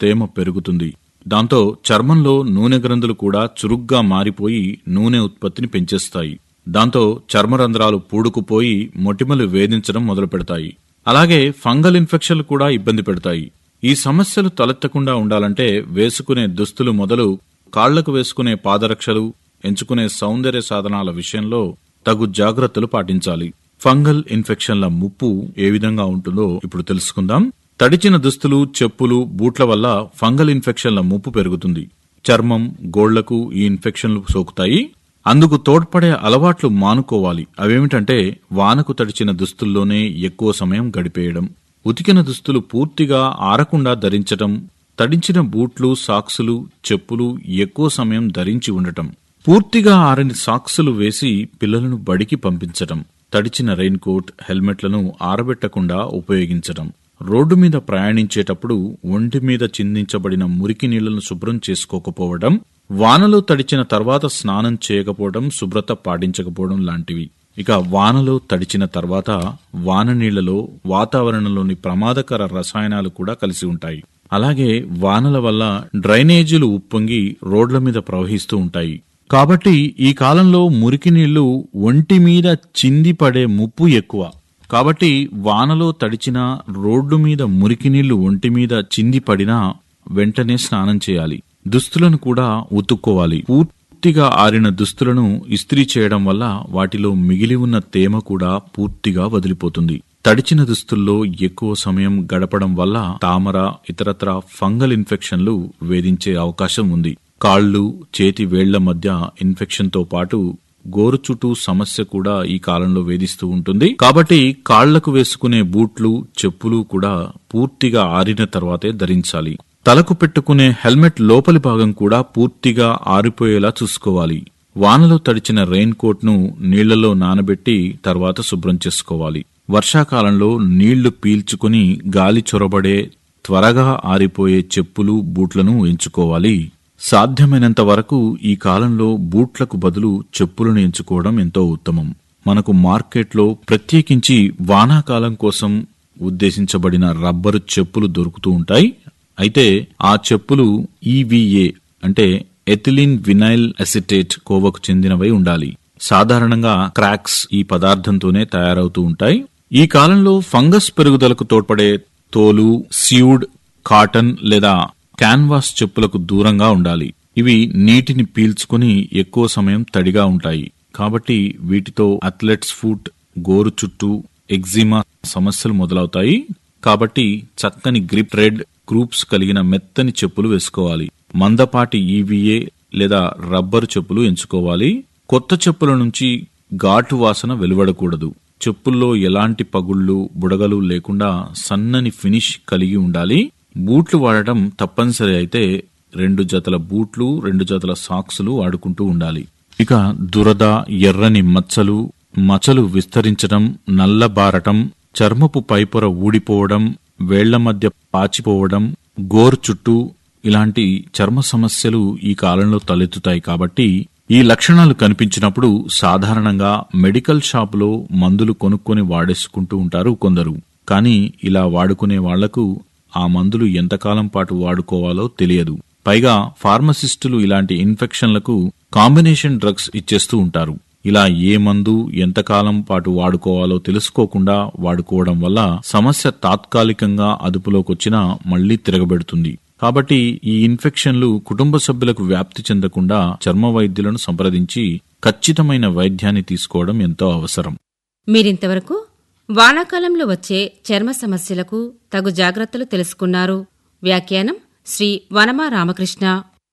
తేమ పెరుగుతుంది దాంతో చర్మంలో నూనె గ్రంథులు కూడా చురుగ్గా మారిపోయి నూనె ఉత్పత్తిని పెంచేస్తాయి దాంతో చర్మరంధ్రాలు పూడుకుపోయి మొటిమలు వేధించడం మొదలు పెడతాయి అలాగే ఫంగల్ ఇన్ఫెక్షన్లు కూడా ఇబ్బంది పెడతాయి ఈ సమస్యలు తలెత్తకుండా ఉండాలంటే వేసుకునే దుస్తులు మొదలు కాళ్లకు వేసుకునే పాదరక్షలు ఎంచుకునే సౌందర్య సాధనాల విషయంలో తగు జాగ్రత్తలు పాటించాలి ఫంగల్ ఇన్ఫెక్షన్ల ముప్పు ఏ విధంగా ఉంటుందో ఇప్పుడు తెలుసుకుందాం తడిచిన దుస్తులు చెప్పులు బూట్ల వల్ల ఫంగల్ ఇన్ఫెక్షన్ల ముప్పు పెరుగుతుంది చర్మం గోళ్లకు ఈ ఇన్ఫెక్షన్లు సోకుతాయి అందుకు తోడ్పడే అలవాట్లు మానుకోవాలి అవేమిటంటే వానకు తడిచిన దుస్తుల్లోనే ఎక్కువ సమయం గడిపేయడం ఉతికిన దుస్తులు పూర్తిగా ఆరకుండా ధరించటం తడించిన బూట్లు సాక్సులు చెప్పులు ఎక్కువ సమయం ధరించి ఉండటం పూర్తిగా ఆరని సాక్సులు వేసి పిల్లలను బడికి పంపించటం తడిచిన రెయిన్ కోట్ హెల్మెట్లను ఆరబెట్టకుండా ఉపయోగించటం రోడ్డు మీద ప్రయాణించేటప్పుడు ఒంటి మీద చిందించబడిన మురికి నీళ్లను శుభ్రం చేసుకోకపోవడం వానలో తడిచిన తర్వాత స్నానం చేయకపోవడం శుభ్రత పాటించకపోవడం లాంటివి ఇక వానలో తడిచిన తర్వాత వాన నీళ్లలో వాతావరణంలోని ప్రమాదకర రసాయనాలు కూడా కలిసి ఉంటాయి అలాగే వానల వల్ల డ్రైనేజీలు ఉప్పొంగి రోడ్ల మీద ప్రవహిస్తూ ఉంటాయి కాబట్టి ఈ కాలంలో మురికి నీళ్లు ఒంటి మీద చింది పడే ముప్పు ఎక్కువ కాబట్టి వానలో తడిచిన రోడ్డు మీద మురికి నీళ్లు ఒంటి మీద చింది పడినా వెంటనే స్నానం చేయాలి దుస్తులను కూడా ఉతుక్కోవాలి పూర్తిగా ఆరిన దుస్తులను ఇస్త్రీ చేయడం వల్ల వాటిలో మిగిలి ఉన్న తేమ కూడా పూర్తిగా వదిలిపోతుంది తడిచిన దుస్తుల్లో ఎక్కువ సమయం గడపడం వల్ల తామర ఇతరత్ర ఫంగల్ ఇన్ఫెక్షన్లు వేధించే అవకాశం ఉంది కాళ్ళు చేతి వేళ్ల మధ్య ఇన్ఫెక్షన్తో పాటు గోరు చుట్టూ సమస్య కూడా ఈ కాలంలో వేధిస్తూ ఉంటుంది కాబట్టి కాళ్లకు వేసుకునే బూట్లు చెప్పులు కూడా పూర్తిగా ఆరిన తర్వాతే ధరించాలి తలకు పెట్టుకునే హెల్మెట్ లోపలి భాగం కూడా పూర్తిగా ఆరిపోయేలా చూసుకోవాలి వానలో తడిచిన రెయిన్ కోట్ ను నీళ్లలో నానబెట్టి తర్వాత శుభ్రం చేసుకోవాలి వర్షాకాలంలో నీళ్లు పీల్చుకుని గాలి చొరబడే త్వరగా ఆరిపోయే చెప్పులు బూట్లను ఎంచుకోవాలి సాధ్యమైనంత వరకు ఈ కాలంలో బూట్లకు బదులు చెప్పులను ఎంచుకోవడం ఎంతో ఉత్తమం మనకు మార్కెట్లో ప్రత్యేకించి వానాకాలం కోసం ఉద్దేశించబడిన రబ్బరు చెప్పులు దొరుకుతూ ఉంటాయి అయితే ఆ చెప్పులు ఈవీఏ అంటే ఎథిలిన్ వినైల్ అసిటేట్ కోవకు చెందినవై ఉండాలి సాధారణంగా క్రాక్స్ ఈ పదార్థంతోనే తయారవుతూ ఉంటాయి ఈ కాలంలో ఫంగస్ పెరుగుదలకు తోడ్పడే తోలు స్యూడ్ కాటన్ లేదా క్యాన్వాస్ చెప్పులకు దూరంగా ఉండాలి ఇవి నీటిని పీల్చుకుని ఎక్కువ సమయం తడిగా ఉంటాయి కాబట్టి వీటితో అథ్లెట్స్ ఫుట్ గోరు చుట్టూ ఎగ్జిమా సమస్యలు మొదలవుతాయి కాబట్టి చక్కని గ్రిప్ రెడ్ గ్రూప్స్ కలిగిన మెత్తని చెప్పులు వేసుకోవాలి మందపాటి ఈవీఏ లేదా రబ్బరు చెప్పులు ఎంచుకోవాలి కొత్త చెప్పుల నుంచి ఘాటు వాసన వెలువడకూడదు చెప్పుల్లో ఎలాంటి పగుళ్ళు బుడగలు లేకుండా సన్నని ఫినిష్ కలిగి ఉండాలి బూట్లు వాడటం తప్పనిసరి అయితే రెండు జతల బూట్లు రెండు జతల సాక్సులు వాడుకుంటూ ఉండాలి ఇక దురద ఎర్రని మచ్చలు మచ్చలు విస్తరించడం నల్లబారటం చర్మపు పైపొర ఊడిపోవడం వేళ్ల మధ్య పాచిపోవడం గోరు చుట్టూ ఇలాంటి చర్మ సమస్యలు ఈ కాలంలో తలెత్తుతాయి కాబట్టి ఈ లక్షణాలు కనిపించినప్పుడు సాధారణంగా మెడికల్ షాపులో మందులు కొనుక్కొని వాడేసుకుంటూ ఉంటారు కొందరు కానీ ఇలా వాడుకునే వాళ్లకు ఆ మందులు ఎంతకాలం పాటు వాడుకోవాలో తెలియదు పైగా ఫార్మసిస్టులు ఇలాంటి ఇన్ఫెక్షన్లకు కాంబినేషన్ డ్రగ్స్ ఇచ్చేస్తూ ఉంటారు ఇలా ఏ మందు ఎంతకాలం పాటు వాడుకోవాలో తెలుసుకోకుండా వాడుకోవడం వల్ల సమస్య తాత్కాలికంగా అదుపులోకొచ్చినా మళ్లీ తిరగబెడుతుంది కాబట్టి ఈ ఇన్ఫెక్షన్లు కుటుంబ సభ్యులకు వ్యాప్తి చెందకుండా చర్మ వైద్యులను సంప్రదించి ఖచ్చితమైన వైద్యాన్ని తీసుకోవడం ఎంతో అవసరం మీరింతవరకు వానాకాలంలో వచ్చే చర్మ సమస్యలకు తగు జాగ్రత్తలు తెలుసుకున్నారు వ్యాఖ్యానం శ్రీ వనమా రామకృష్ణ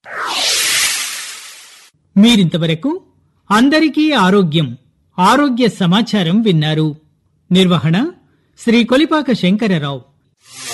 మీరింతవరకు అందరికీ ఆరోగ్యం ఆరోగ్య సమాచారం విన్నారు నిర్వహణ శ్రీ కొలిపాక శంకరరావు